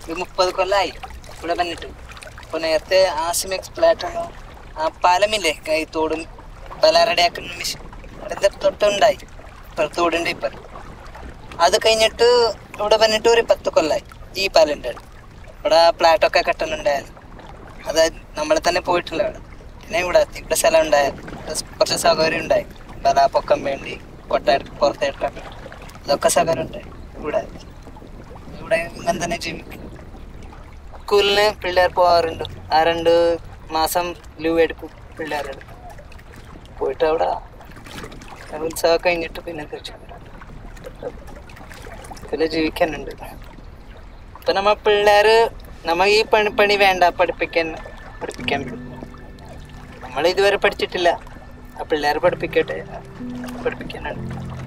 ഒരു മുപ്പത് കൊല്ലമായി ഇവിടെ വന്നിട്ട് അപ്പോൾ നേരത്തെ ആസിമെക്സ് പ്ലാറ്റ് ആ പാലമില്ലേ ഈ തോടും പല റെഡിയാക്കുന്ന മെഷീൻ അതിൻ്റെ തൊട്ടുണ്ടായി ഇപ്പം തോടുണ്ട് ഇപ്പം അത് കഴിഞ്ഞിട്ട് ഇവിടെ വന്നിട്ട് ഒരു പത്ത് കൊല്ലമായി ഈ പാലുണ്ട് ഇവിടെ ഫ്ലാറ്റൊക്കെ കെട്ടുന്നുണ്ടായിരുന്നു അത് നമ്മൾ തന്നെ പോയിട്ടില്ല അവിടെ പിന്നെ ഇവിടെ എത്തി ഇവിടെ സ്ഥലം ഉണ്ടായിരുന്നു കുറച്ച് സൗകര്യം ഉണ്ടായി പല പൊക്കം വേണ്ടി കൊട്ട പുറത്തെടുക്കാൻ അതൊക്കെ സൗകര്യം ഉണ്ടായി ഇവിടെ ഇവിടെ ഇങ്ങനെ തന്നെ ജീവിക്കും സ്കൂളിന് പിള്ളേർ പോകാറുണ്ട് ആ രണ്ട് മാസം ലീവ് എടുക്കും പിള്ളേർ പോയിട്ട് അവിടെ ഉത്സവം കഴിഞ്ഞിട്ട് പിന്നെ തിരിച്ചു പിന്നെ ജീവിക്കാനുണ്ട് ഇപ്പൊ നമ്മ പിള്ളേര് നമ്മ ഈ പണി പണി വേണ്ട പഠിപ്പിക്കാൻ പഠിപ്പിക്കാൻ നമ്മൾ ഇതുവരെ പഠിച്ചിട്ടില്ല ആ പിള്ളേരെ പഠിപ്പിക്കട്ടെ പഠിപ്പിക്കാനാണ്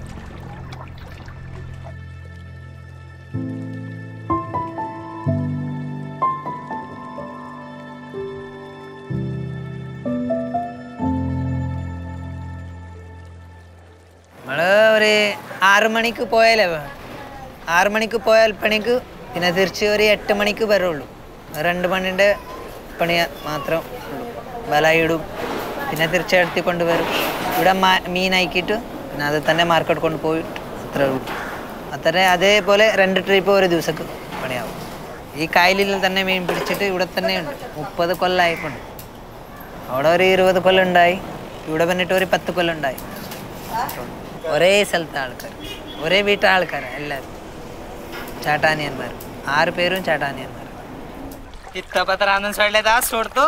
നമ്മള് ഒരു ആറ് മണിക്ക് പോയാലേ ആറ് മണിക്ക് പോയാൽ പണിക്ക് പിന്നെ തിരിച്ച് ഒരു എട്ട് മണിക്ക് വരുള്ളൂ രണ്ട് മണിൻ്റെ പണി മാത്രം ഉള്ളൂ വല ഇടും പിന്നെ തിരിച്ചെടുത്തി കൊണ്ടുവരും ഇവിടെ മാ മീനാക്കിയിട്ട് പിന്നെ അത് തന്നെ മാർക്കറ്റ് കൊണ്ടുപോയിട്ട് അത്രേ ഉള്ളൂ അത്ര അതേപോലെ രണ്ട് ട്രിപ്പ് ഒരു ദിവസക്ക് പണിയാവും ഈ കായലിൽ തന്നെ മീൻ പിടിച്ചിട്ട് ഇവിടെ തന്നെ ഉണ്ട് മുപ്പത് കൊല്ലമായിക്കൊണ്ട് അവിടെ ഒരു ഇരുപത് കൊല്ലം ഉണ്ടായി ഇവിടെ വന്നിട്ട് ഒരു പത്ത് കൊല്ലം ഉണ്ടായി ഒരേ സ്ഥലത്തെ ആൾക്കാർ ഒരേ വീട്ടിലെ ആൾക്കാർ എല്ലാവരും ചാട്ടാനിയന്മാർ ആറ് പേരും ചാട്ടാനിയന്മാർ ഇത്തപ്പത്രാന്നും സൊല്ലേതാ സുഹൃത്തു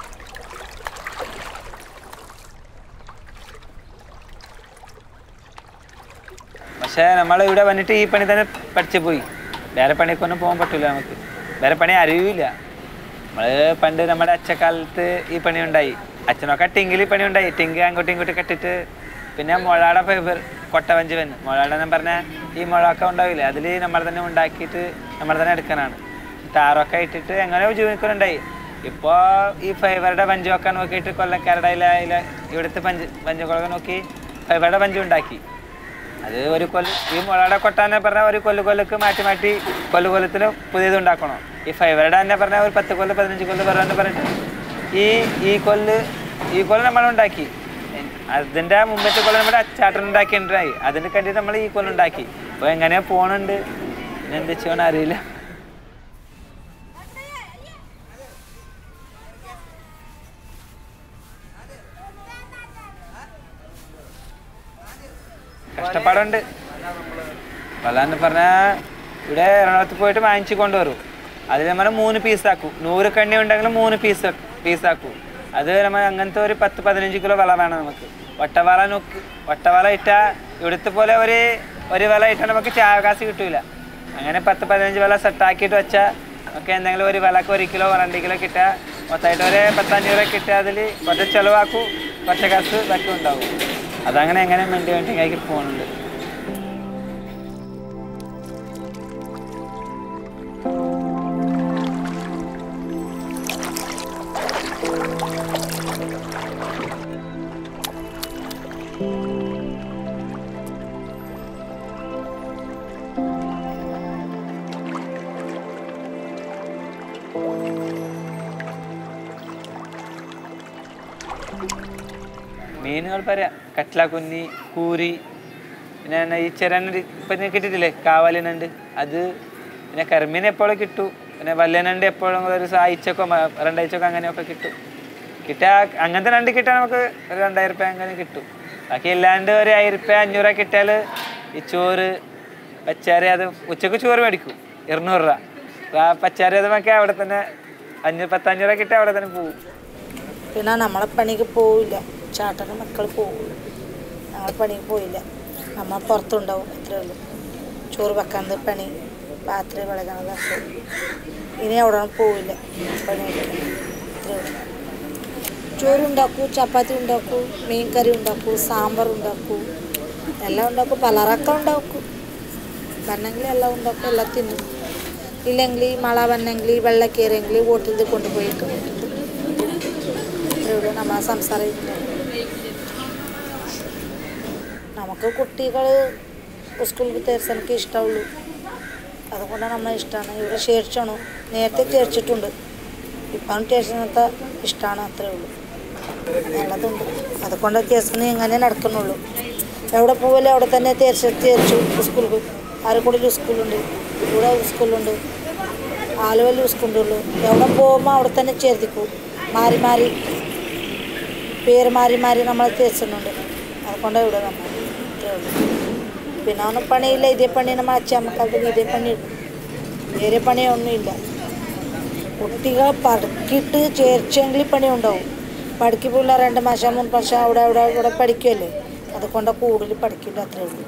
പക്ഷേ നമ്മൾ ഇവിടെ വന്നിട്ട് ഈ പണി തന്നെ പഠിച്ചു പോയി വേറെ പണിക്കൊന്നും പോകാൻ പറ്റില്ല നമുക്ക് വേറെ പണി അറിയില്ല നമ്മൾ പണ്ട് നമ്മുടെ അച്ഛക്കാലത്ത് ഈ പണി ഉണ്ടായി അച്ഛനൊക്കെ ടിങ്കിൽ പണി ഉണ്ടായി ടിങ്ക് അങ്ങോട്ടും ഇങ്ങോട്ടും കെട്ടിട്ട് പിന്നെ മുളാട ഫൈബർ കൊട്ടവഞ്ചി വന്ന് മുളാട എന്ന് പറഞ്ഞാൽ ഈ മുളയൊക്കെ ഉണ്ടാവില്ലേ അതിൽ നമ്മൾ തന്നെ ഉണ്ടാക്കിയിട്ട് നമ്മൾ തന്നെ എടുക്കാനാണ് താറൊക്കെ ഇട്ടിട്ട് എങ്ങനെയോ ജീവിക്കുന്നുണ്ടായി ഇപ്പോൾ ഈ ഫൈബറുടെ പഞ്ച് വെക്കാൻ നോക്കിയിട്ട് കൊല്ലക്കാരുടെ അതിലെ അതിലെ ഇവിടുത്തെ പഞ്ച് പഞ്ചുകളൊക്കെ നോക്കി ഫൈബറുടെ പഞ്ച് ഉണ്ടാക്കി അത് ഒരു കൊല്ല ഈ മുളയുടെ കൊട്ടാനെ പറഞ്ഞാൽ ഒരു കൊല്ലു കൊല്ലക്ക് മാറ്റി മാറ്റി കൊല്ലു കൊല്ലത്തിന് പുതിയത് ഉണ്ടാക്കണം ഈ ഫൈബറുടെ തന്നെ പറഞ്ഞാൽ ഒരു പത്ത് കൊല്ലം പതിനഞ്ച് കൊല്ലം പറയാന്ന് പറഞ്ഞിട്ട് ഈ ഈ കൊല്ല് ഈ കൊല്ലം നമ്മൾ ഉണ്ടാക്കി അതിൻ്റെ മുമ്പത്തെ കൊല്ലം നമ്മുടെ അച്ചാട്ടൻ ഉണ്ടാക്കിയിട്ടുണ്ടായി അതിന് കണ്ടിട്ട് നമ്മൾ ഈ കൊല്ലം ഉണ്ടാക്കി അപ്പോൾ എങ്ങനെയാ പോണുണ്ട് പിന്നെ എന്ത് ചെയ്യണം അറിയില്ല കഷ്ടപ്പാടുണ്ട് വല്ലാന്ന് പറഞ്ഞാൽ ഇവിടെ എറണാകുളത്ത് പോയിട്ട് വാങ്ങിച്ചു കൊണ്ടുവരും അതിൽ നമ്മൾ മൂന്ന് പീസാക്കും നൂറ് കണ്ണി ഉണ്ടെങ്കിൽ മൂന്ന് പീസ് പീസാക്കും അത് നമ്മൾ അങ്ങനത്തെ ഒരു പത്ത് പതിനഞ്ച് കിലോ വല വേണം നമുക്ക് ഒട്ടവല നോക്കി ഒട്ടവല ഇട്ടാൽ ഇവിടുത്തെ പോലെ ഒരു ഒരു വല ഇട്ടാൽ നമുക്ക് ചാവകാശ് കിട്ടൂല അങ്ങനെ പത്ത് പതിനഞ്ച് വല സെറ്റാക്കിയിട്ട് വെച്ചാൽ നമുക്ക് എന്തെങ്കിലും ഒരു വിലക്ക് ഒരു കിലോ രണ്ട് കിലോ കിട്ടുക മൊത്തമായിട്ട് ഒരു പത്തഞ്ഞൂറ് കിട്ടുക അതിൽ കുറച്ച് ചിലവാക്കും കുറച്ച് കാശ് ഇതൊക്കെ ഉണ്ടാവും അതങ്ങനെ എങ്ങനെ വേണ്ടി വേണ്ടി കൈക്ക് പോകുന്നുണ്ട് മീനുകൾ പറയാം കട്ട്ല കുന്നി കൂരി പിന്നെ എന്നാ ഈ ചെറിയ ഇപ്പം കിട്ടിയിട്ടില്ലേ കാവലിനുണ്ട് അത് പിന്നെ കരിമീൻ എപ്പോഴും കിട്ടും പിന്നെ വല്ലനുണ്ട് എപ്പോഴും ഒരു ആഴ്ചക്കോ മ- രണ്ടാഴ്ചക്കോ അങ്ങനെയൊക്കെ കിട്ടും കിട്ടാ അങ്ങനത്തെ രണ്ട് കിട്ടാൻ നമുക്ക് ഒരു രണ്ടായിരം രൂപ അങ്ങനെ കിട്ടും ബാക്കി അല്ലാണ്ട് ഒരു ആയിരം രൂപ അഞ്ഞൂറ് കിട്ടിയാൽ ഈ ചോറ് പച്ചാരി അത് ഉച്ചക്ക് ചോറ് മേടിക്കും ഇരുന്നൂറ് രൂപ ആ പച്ചാരി അതുമൊക്കെ അവിടെ തന്നെ അഞ്ഞൂറ് പത്തഞ്ഞൂറ് കിട്ടിയാൽ അവിടെ തന്നെ പോകും പിന്നെ നമ്മളെ പണിക്ക് പോവില്ല ചാട്ടന് മക്കൾ പോവില്ല ഞങ്ങൾ പണിക്ക് പോയില്ല നമ്മൾ പുറത്തുണ്ടാവും അത്രേ ഉള്ളൂ ചോറ് വെക്കാനത് പണി രാത്രി വിളകണത് ഇനി അവിടെ പോവില്ല പണി വയ്ക്കാൻ അത്രേ ഉള്ളൂ ചോറുണ്ടാക്കൂ ചപ്പാത്തി ഉണ്ടാക്കൂ മീൻ കറി ഉണ്ടാക്കൂ സാമ്പാർ ഉണ്ടാക്കൂ എല്ലാം ഉണ്ടാക്കും പലറക്കം ഉണ്ടാക്കും വന്നെങ്കിൽ എല്ലാം ഉണ്ടാക്കും എല്ലാം തിന്നും ഇല്ലെങ്കിൽ മഴ വന്നെങ്കിൽ വെള്ളം കയറിയെങ്കിൽ വീട്ടിൽ ഇത് കൊണ്ടുപോയിട്ട് ഇത്രയുള്ളൂ നമ്മളെ സംസാരം ഇല്ല. നമുക്ക് കുട്ടികൾ സ്കൂളിൽ തേർസനക്ക് ഇഷ്ടമുള്ളൂ അതുകൊണ്ടാണ് നമ്മൾ ഇഷ്ടമാണ് ഇവിടെ ചേർച്ചാണ് നേരത്തെ ചേർച്ചിട്ടുണ്ട് ഇപ്പം ചേർച്ചത്തെ ഇഷ്ടമാണ് അത്രേ ഉള്ളൂ നല്ലതുണ്ട് അതുകൊണ്ട് കേസിന് ഇങ്ങനെ നടക്കുന്നുള്ളൂ എവിടെ പോകലും അവിടെ തന്നെ തേർച്ച തേർച്ചു സ്കൂളിൽ ആരക്കുടിയിൽ സ്കൂളുണ്ട് ഇവിടെ സ്കൂളുണ്ട് ആലുവയിൽ സ്കൂളുള്ളൂ എവിടെ പോകുമ്പോൾ അവിടെ തന്നെ ചേർത്തിക്കൂ മാറി മാറി പേര് മാറി മാറി നമ്മൾ തേർച്ചുന്നുണ്ട് അതുകൊണ്ട് ഇവിടെ നമ്മൾ ഇത്രേ ഉള്ളൂ പിന്നെ ഒന്നും പണിയില്ല ഇതേ പണി നമ്മൾ അച്ഛമ്മക്കാലത്ത് ഇതേ പണി വേറെ പണിയൊന്നുമില്ല കുട്ടികൾ പഠിക്കിട്ട് ചേർച്ചെങ്കിൽ പണി ഉണ്ടാവും പഠിക്ക് പിള്ളേർ രണ്ട് മാസം മൂന്ന് മാസം അവിടെ അവിടെ ഇവിടെ പഠിക്കുമല്ലേ അതുകൊണ്ട് കൂടുതൽ പഠിക്കില്ല അത്രേ ഉള്ളൂ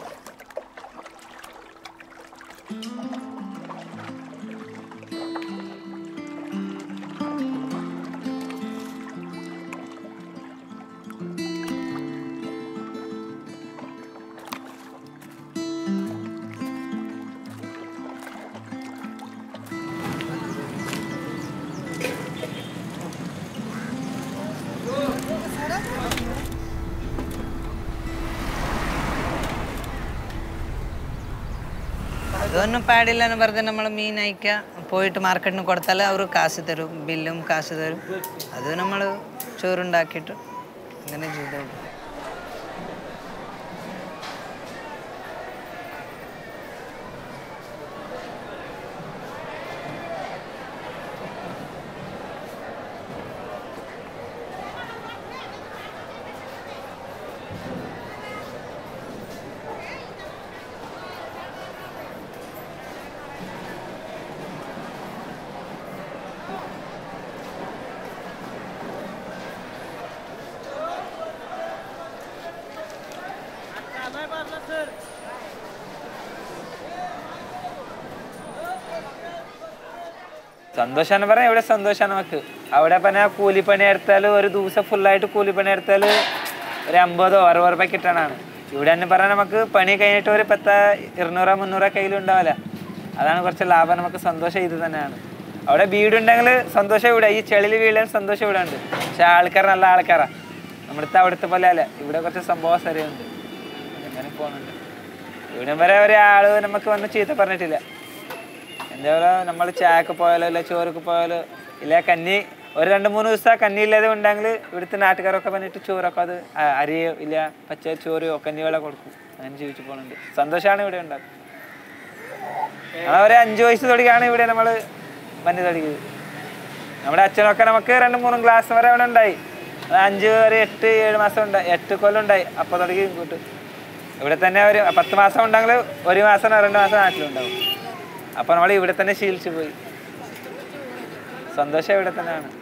അതൊന്നും പാടില്ല എന്ന് പറഞ്ഞ് നമ്മൾ മീൻ അയക്കുക പോയിട്ട് മാർക്കറ്റിന് കൊടുത്താൽ അവർ കാശ് തരും ബില്ലും കാശ് തരും അത് നമ്മൾ ചോറുണ്ടാക്കിയിട്ട് അങ്ങനെ ചെയ്തോളൂ സന്തോഷാന്ന് പറഞ്ഞാൽ ഇവിടെ സന്തോഷമാണ് നമുക്ക് അവിടെ പിന്നെ കൂലിപ്പണി എടുത്താൽ ഒരു ദിവസം ഫുള്ളായിട്ട് കൂലിപ്പണി എടുത്താൽ ഒരു അമ്പതോ അറുപത് റുപ്യ കിട്ടണതാണ് ഇവിടെ തന്നെ പറഞ്ഞാൽ നമുക്ക് പണി കഴിഞ്ഞിട്ട് ഒരു പത്ത് ഇരുന്നൂറോ മുന്നൂറോ കയ്യിലുണ്ടാവില്ല അതാണ് കുറച്ച് ലാഭം നമുക്ക് സന്തോഷം ഇത് തന്നെയാണ് അവിടെ വീടുണ്ടെങ്കിൽ സന്തോഷം ഇവിടെ ഈ ചെളിയിൽ വീഴാൻ സന്തോഷം ഇവിടെ ഉണ്ട് പക്ഷെ ആൾക്കാർ നല്ല ആൾക്കാരാണ് നമ്മുടെ അവിടുത്തെ പോലെ അല്ല ഇവിടെ കുറച്ച് സംഭവം ശരിയുണ്ട് അങ്ങനെ പോകുന്നുണ്ട് ഇവിടെ വരെ ഒരാൾ നമുക്ക് വന്ന് ചീത്ത പറഞ്ഞിട്ടില്ല എന്താ പറയുക നമ്മൾ ചായക്ക് പോയാലോ ഇല്ല ചോറൊക്കെ പോയാലോ ഇല്ല കഞ്ഞി ഒരു രണ്ട് മൂന്ന് ദിവസം കഞ്ഞി ഇല്ലാതെ ഉണ്ടെങ്കിൽ ഇവിടുത്തെ നാട്ടുകാരൊക്കെ വന്നിട്ട് ചോറൊക്കെ അത് അ- അരിയോ ഇല്ല പച്ച ചോറയോ കഞ്ഞികളോ കൊടുക്കും അങ്ങനെ ജീവിച്ചു പോകുന്നുണ്ട് സന്തോഷമാണ് ഇവിടെ ഉണ്ടാകും ഒരു അഞ്ച് വയസ്സ് തൊടിക്കാണ് ഇവിടെ നമ്മൾ വന്നി തുടങ്ങിയത് നമ്മുടെ അച്ഛനൊക്കെ നമുക്ക് രണ്ട് മൂന്ന് ഗ്ലാസ് വരെ അവിടെ ഉണ്ടായി അത് അഞ്ച് വരെ എട്ട് ഏഴ് മാസം ഉണ്ടായി എട്ട് കൊല്ലം ഉണ്ടായി അപ്പോൾ തുടങ്ങി ഇങ്ങോട്ട് ഇവിടെ തന്നെ ഒരു പത്ത് മാസം ഉണ്ടെങ്കിൽ ഒരു മാസം രണ്ട് മാസം നാട്ടിലുണ്ടാവും അപ്പോൾ നമ്മൾ ഇവിടെ തന്നെ ശീലിച്ചു പോയി സന്തോഷം ഇവിടെ തന്നെയാണ്